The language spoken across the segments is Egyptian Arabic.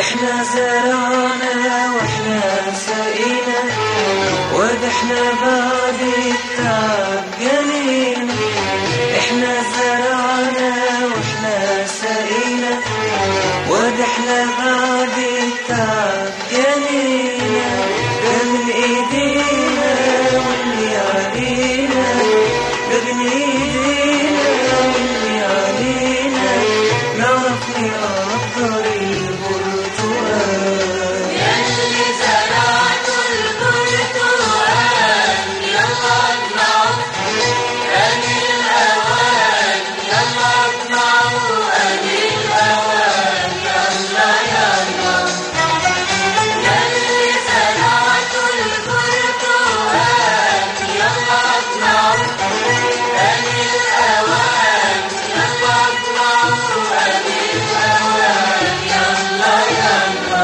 احنا زرعنا واحنا سقينا وذحنا بعد التعب جنينا احنا زرعنا واحنا سقينا وذحنا بعد التعب جنينا ده من ايدينا واللي علينا ده من ايدينا واللي علينا نعرف نقدر البرتقال يلي زرعتوا البرتقال يلا اطلعوا أني الأوان يلا اطلعوا أني الأوان يلا يلا يلي زرعتوا البرتقال يلا اطلعوا أني الأوان يلا اطلعوا أني الأوان يلا يلا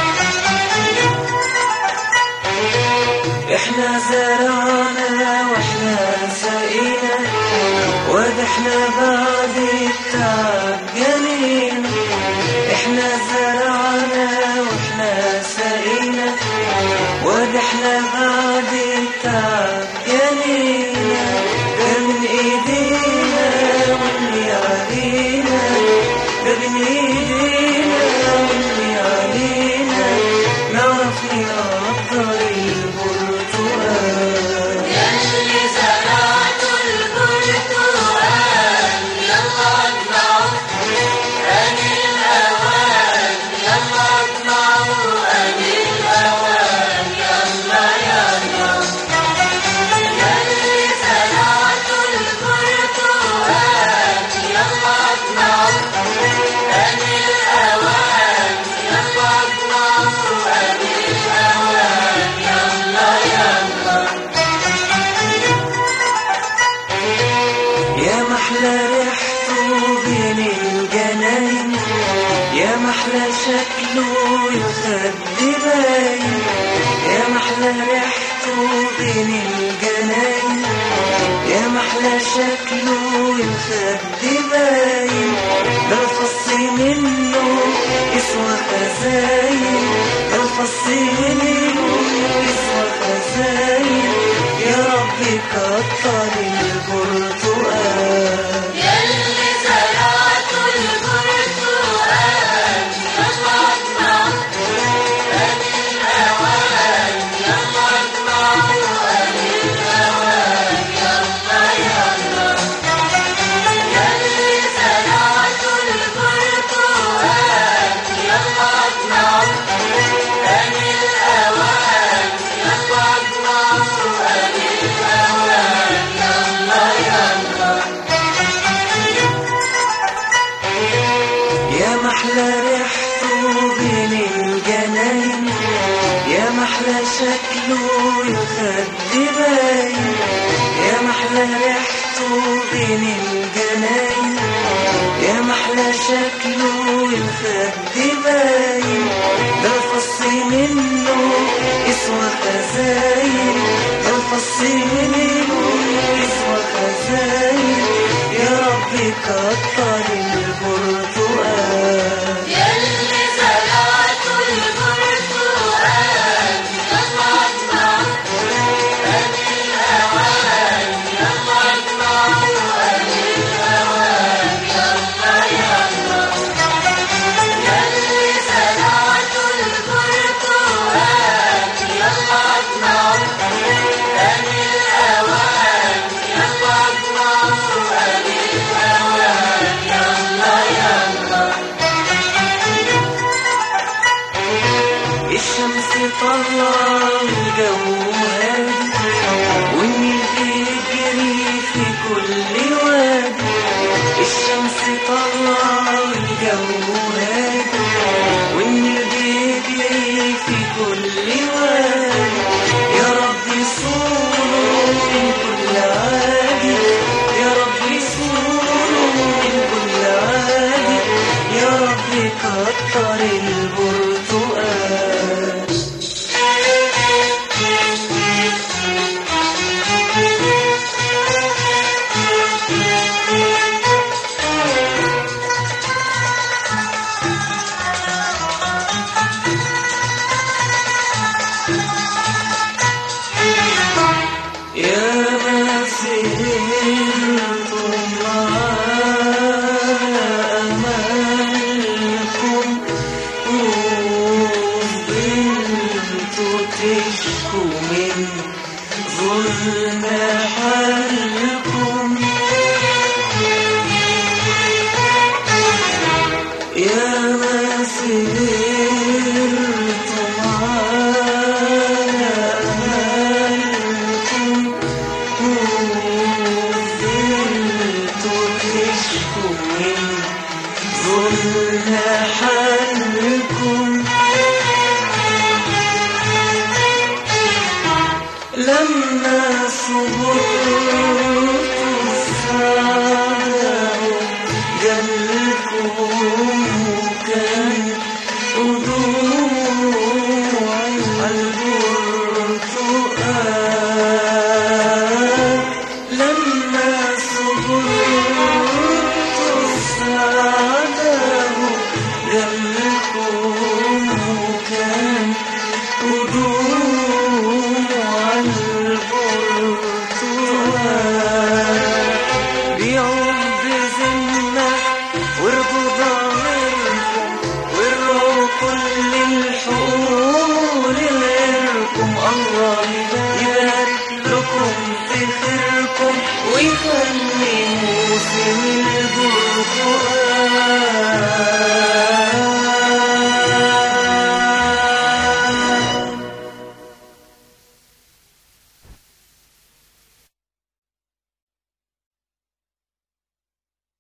احنا زرعنا واحنا سقينا وذحنا بعد التعب جنينا احنا زرعنا واحنا سقينا وذحنا بعد التعب جنينا ده من ايدينا واللي علينا ده من ايدينا واللي علينا نعرف نقدر البرتقال يلي زرعتوا البرتقال يلا اطلعوا أني الأوان يلا اطلعوا أني الأوان يلا يلا يلي زرعتوا البرتقال يلا اطلعوا أني الأوان يلا اطلعوا أني الأوان يلا يلا يا محلى ريحته بين الجناين يا محلى شكله الخد باين يا محلى ريحته بين الجناين يا محلى شكله الخد باين ده الفص منه يسوى خزاين ده الفص منه يسوى خزاين يا رب كتر البرتقال يلي زرعتوا البرتقال يلا اطلعوا أني الأوان يلا اطلعوا أني الأوان يلا يلا يلي زرعتوا البرتقال يلا اطلعوا أني الأوان يلا اطلعوا أني الأوان يلا يلا يا محلى ريحته بين الجناين يا محلى شكله الخد باين يا محلى ريحته بين الجناين يا محلى شكله الخد باين ده الفص منه يسوى خزاين ده الفص منه يسوى خزاين يا رب كتر البرتقال يلي زرعتوا البرتقال يلا اطلعوا أني الأوان يلا اطلعوا أني الأوان يلا يلا يلي زرعتوا البرتقال يلا اطلعوا أني الأوان يلا اطلعوا أني الأوان يلا يلا الشمس طالعة والجو هادي والنيل بيجري في كل وادي الشمس طالعة والجو هادي والنيل بيجري في كل وادي يا رب صونه من كل عادي يا رب صونه من كل عادي يا رب كتر البرتقال لما